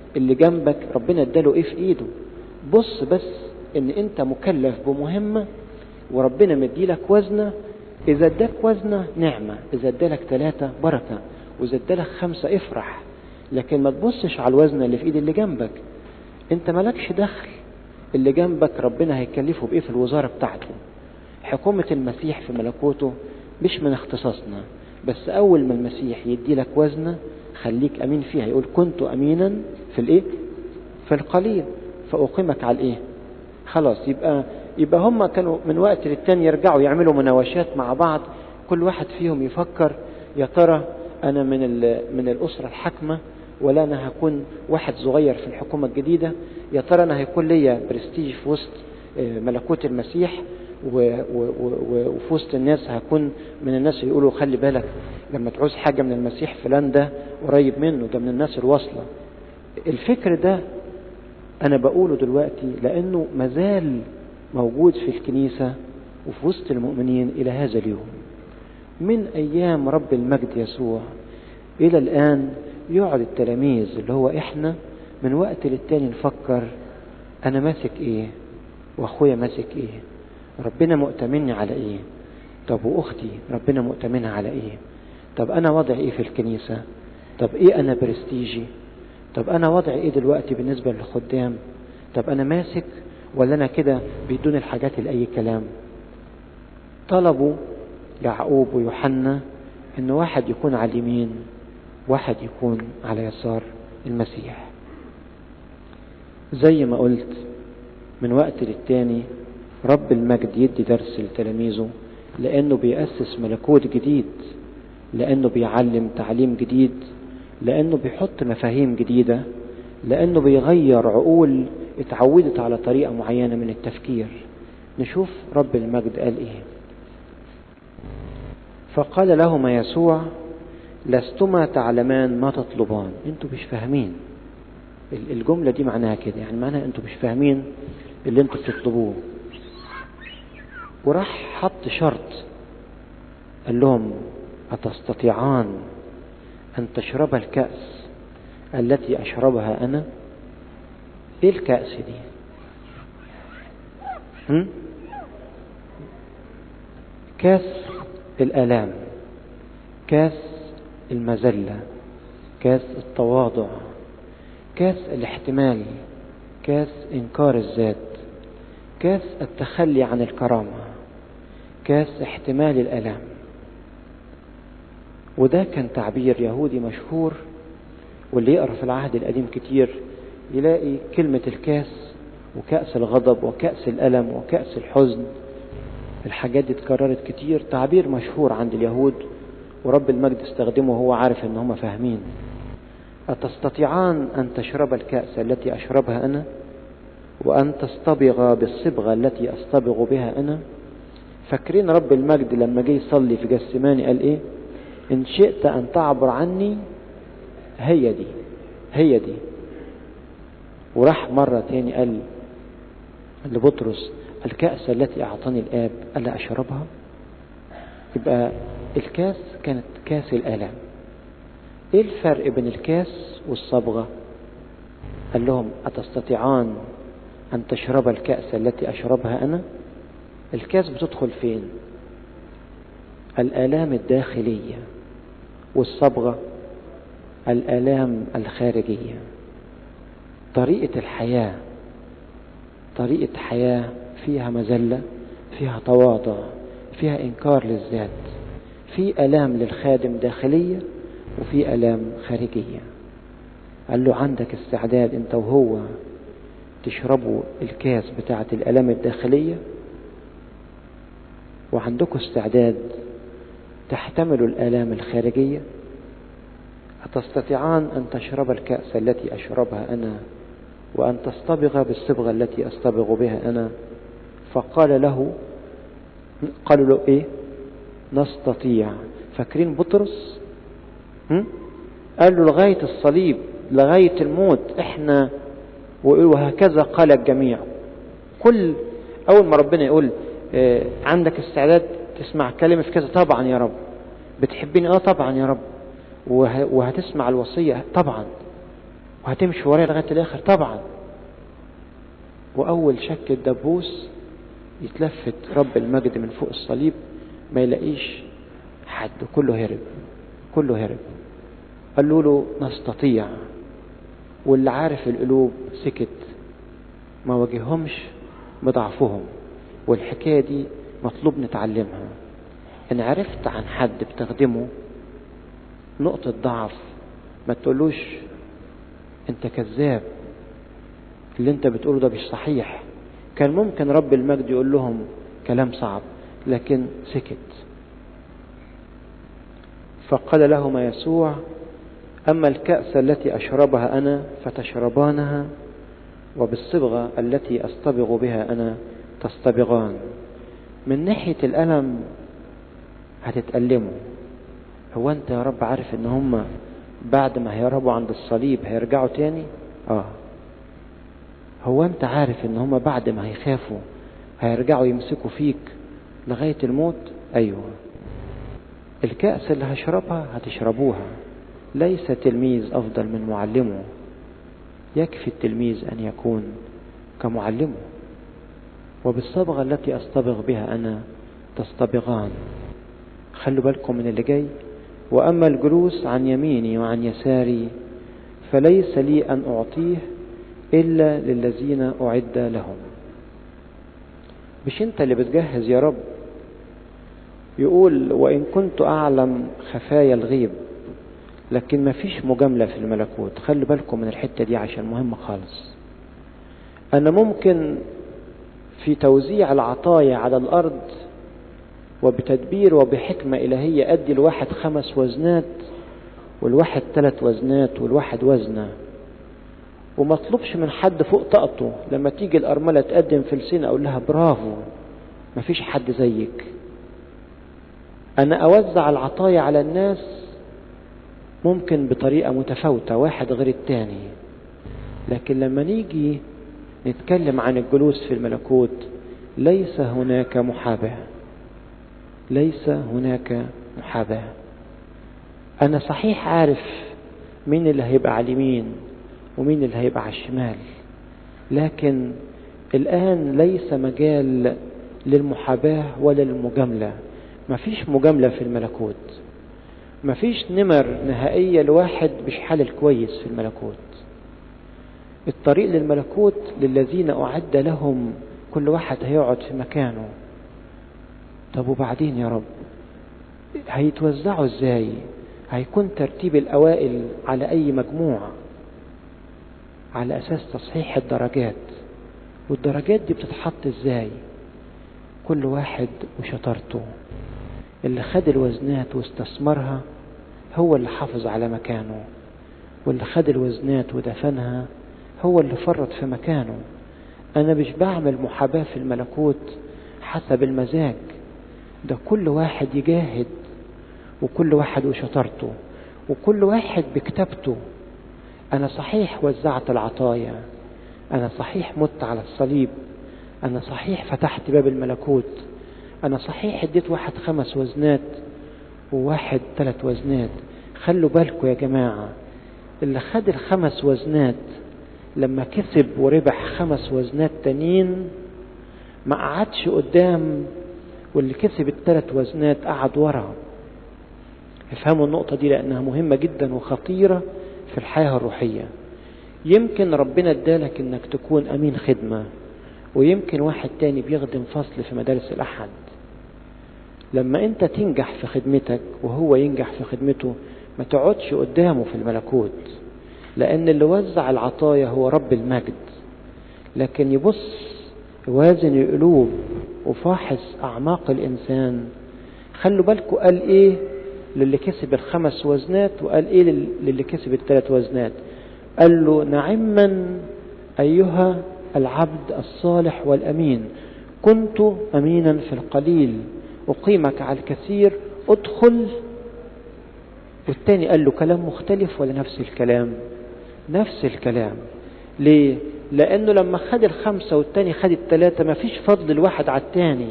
اللي جنبك ربنا اداله ايه في ايده بص بس ان انت مكلف بمهمة وربنا مديلك وزنة اذا اداك وزنة نعمة اذا ادالك ثلاثة بركة واذا ادالك خمسة افرح لكن ما تبصش على الوزنة اللي في ايد اللي جنبك انت مالكش دخل اللي جنبك ربنا هيكلفه بايه في الوزارة بتاعته حكومة المسيح في ملكوته مش من اختصاصنا بس اول ما المسيح يدي لك وزنة خليك امين فيها يقول كنت امينا في الايه في القليل فاقيمك على الايه خلاص يبقى يبقى هم كانوا من وقت للتاني يرجعوا يعملوا مناوشات مع بعض كل واحد فيهم يفكر يا ترى انا من من الاسره الحاكمه ولا انا هكون واحد صغير في الحكومه الجديده يا ترى انا هيكون ليا برستيج في وسط ملكوت المسيح وفي وسط الناس هكون من الناس يقولوا خلي بالك لما تعوز حاجه من المسيح فلان ده قريب منه ده من الناس الواصله الفكر ده انا بقوله دلوقتي لانه مازال موجود في الكنيسه وفي وسط المؤمنين الى هذا اليوم من ايام رب المجد يسوع الى الان يقعد التلاميذ اللي هو احنا من وقت للتاني نفكر انا ماسك ايه واخويا ماسك ايه ربنا مؤتمني على ايه طب واختي ربنا مؤتمنها على ايه طب انا وضعي ايه في الكنيسه طب ايه انا برستيجي طب انا وضعي ايه دلوقتي بالنسبه للخدام طب انا ماسك ولا انا كده بدون الحاجات لاي كلام طلبوا يعقوب ويوحنا ان واحد يكون على اليمين واحد يكون على يسار المسيح زي ما قلت من وقت للتاني رب المجد يدي درس لتلاميذه لانه بيأسس ملكوت جديد لانه بيعلم تعليم جديد لانه بيحط مفاهيم جديده لانه بيغير عقول اتعودت على طريقه معينه من التفكير نشوف رب المجد قال ايه فقال لهما يسوع لستما تعلمان ما تطلبان انتوا مش فاهمين الجملة دي معناها كده يعني معناها انتوا مش فاهمين اللي انتوا بتطلبوه وراح حط شرط قال لهم أتستطيعان أن تشرب الكأس التي أشربها أنا إيه الكأس دي هم؟ كاس الآلام كاس المذلة كاس التواضع كاس الاحتمال كاس إنكار الذات كاس التخلي عن الكرامة كاس احتمال الألام وده كان تعبير يهودي مشهور واللي يقرأ في العهد القديم كتير يلاقي كلمة الكاس وكأس الغضب وكأس الألم وكأس الحزن الحاجات دي اتكررت كتير تعبير مشهور عند اليهود ورب المجد استخدمه وهو عارف ان هم فاهمين أتستطيعان أن تشرب الكأس التي أشربها أنا وأن تصطبغ بالصبغة التي أصطبغ بها أنا فاكرين رب المجد لما جه يصلي في جسماني قال إيه إن شئت أن تعبر عني هي دي هي دي وراح مرة تاني قال لبطرس الكأس التي أعطاني الآب ألا أشربها يبقى الكاس كانت كاس الآلام ايه الفرق بين الكاس والصبغة قال لهم أتستطيعان أن تشرب الكأس التي أشربها أنا الكاس بتدخل فين الآلام الداخلية والصبغة الآلام الخارجية طريقة الحياة طريقة حياة فيها مذلة فيها تواضع فيها إنكار للذات في آلام للخادم داخلية وفي آلام خارجية قال له عندك استعداد انت وهو تشربوا الكاس بتاعة الآلام الداخلية وعندكم استعداد تحتملوا الآلام الخارجية أتستطيعان أن تشرب الكأس التي أشربها أنا وأن تصطبغ بالصبغة التي أصطبغ بها أنا فقال له قالوا له إيه نستطيع فاكرين بطرس هم؟ قال له لغاية الصليب لغاية الموت احنا وهكذا قال الجميع كل أول ما ربنا يقول اه عندك استعداد تسمع كلمة في كذا طبعا يا رب بتحبني اه طبعا يا رب وه وهتسمع الوصية طبعا وهتمشي ورايا لغاية الآخر طبعا وأول شك الدبوس يتلفت رب المجد من فوق الصليب ما يلاقيش حد كله هرب كله هرب قالوا له نستطيع واللي عارف القلوب سكت ما واجههمش بضعفهم والحكاية دي مطلوب نتعلمها ان عرفت عن حد بتخدمه نقطة ضعف ما تقولوش انت كذاب اللي انت بتقوله ده مش صحيح كان ممكن رب المجد يقول لهم كلام صعب لكن سكت فقال لهما يسوع أما الكأس التي أشربها أنا فتشربانها وبالصبغة التي أصطبغ بها أنا تصطبغان من ناحية الألم هتتألموا هو أنت يا رب عارف إن هم بعد ما هيهربوا عند الصليب هيرجعوا تاني آه هو أنت عارف إن هم بعد ما هيخافوا هيرجعوا يمسكوا فيك لغاية الموت أيوه الكأس اللي هشربها هتشربوها ليس تلميذ أفضل من معلمه يكفي التلميذ أن يكون كمعلمه وبالصبغة التي أصطبغ بها أنا تصطبغان خلوا بالكم من اللي جاي وأما الجلوس عن يميني وعن يساري فليس لي أن أعطيه إلا للذين أعد لهم مش أنت اللي بتجهز يا رب يقول وإن كنت أعلم خفايا الغيب لكن ما فيش مجاملة في الملكوت خلي بالكم من الحتة دي عشان مهمة خالص أنا ممكن في توزيع العطايا على الأرض وبتدبير وبحكمة إلهية أدي الواحد خمس وزنات والواحد ثلاث وزنات والواحد وزنة وما اطلبش من حد فوق طاقته لما تيجي الأرملة تقدم فلسين أقول لها برافو مفيش حد زيك أنا أوزع العطايا على الناس ممكن بطريقة متفاوتة واحد غير التاني لكن لما نيجي نتكلم عن الجلوس في الملكوت ليس هناك محاباة ليس هناك محاباة أنا صحيح عارف مين اللي هيبقى على اليمين ومين اللي هيبقى على الشمال لكن الآن ليس مجال للمحاباة ولا للمجاملة مفيش مجاملة في الملكوت مفيش نمر نهائية لواحد مش حلل كويس في الملكوت الطريق للملكوت للذين أعد لهم كل واحد هيقعد في مكانه طب وبعدين يا رب هيتوزعوا ازاي هيكون ترتيب الأوائل على أي مجموعة على أساس تصحيح الدرجات والدرجات دي بتتحط ازاي كل واحد وشطارته اللي خد الوزنات واستثمرها هو اللي حافظ على مكانه واللي خد الوزنات ودفنها هو اللي فرط في مكانه أنا مش بعمل محاباة في الملكوت حسب المزاج ده كل واحد يجاهد وكل واحد وشطارته وكل واحد بكتابته أنا صحيح وزعت العطايا أنا صحيح مت على الصليب أنا صحيح فتحت باب الملكوت أنا صحيح اديت واحد خمس وزنات وواحد ثلاث وزنات خلوا بالكم يا جماعة اللي خد الخمس وزنات لما كسب وربح خمس وزنات تانيين ما قعدش قدام واللي كسب الثلاث وزنات قعد ورا افهموا النقطة دي لأنها مهمة جدا وخطيرة في الحياة الروحية يمكن ربنا ادالك انك تكون امين خدمة ويمكن واحد تاني بيخدم فصل في مدارس الأحد لما انت تنجح في خدمتك وهو ينجح في خدمته ما تقعدش قدامه في الملكوت لأن اللي وزع العطايا هو رب المجد لكن يبص وازن القلوب وفاحص أعماق الإنسان خلوا بالكم قال إيه للي كسب الخمس وزنات وقال إيه للي كسب الثلاث وزنات قال له نعما أيها العبد الصالح والأمين كنت أمينا في القليل أقيمك على الكثير ادخل والتاني قال له كلام مختلف ولا نفس الكلام نفس الكلام ليه لأنه لما خد الخمسة والتاني خد التلاتة ما فيش فضل لواحد على التاني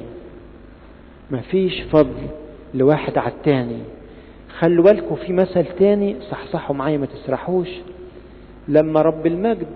ما فيش فضل لواحد على التاني خلوا بالكم في مثل تاني صحصحوا معايا ما تسرحوش لما رب المجد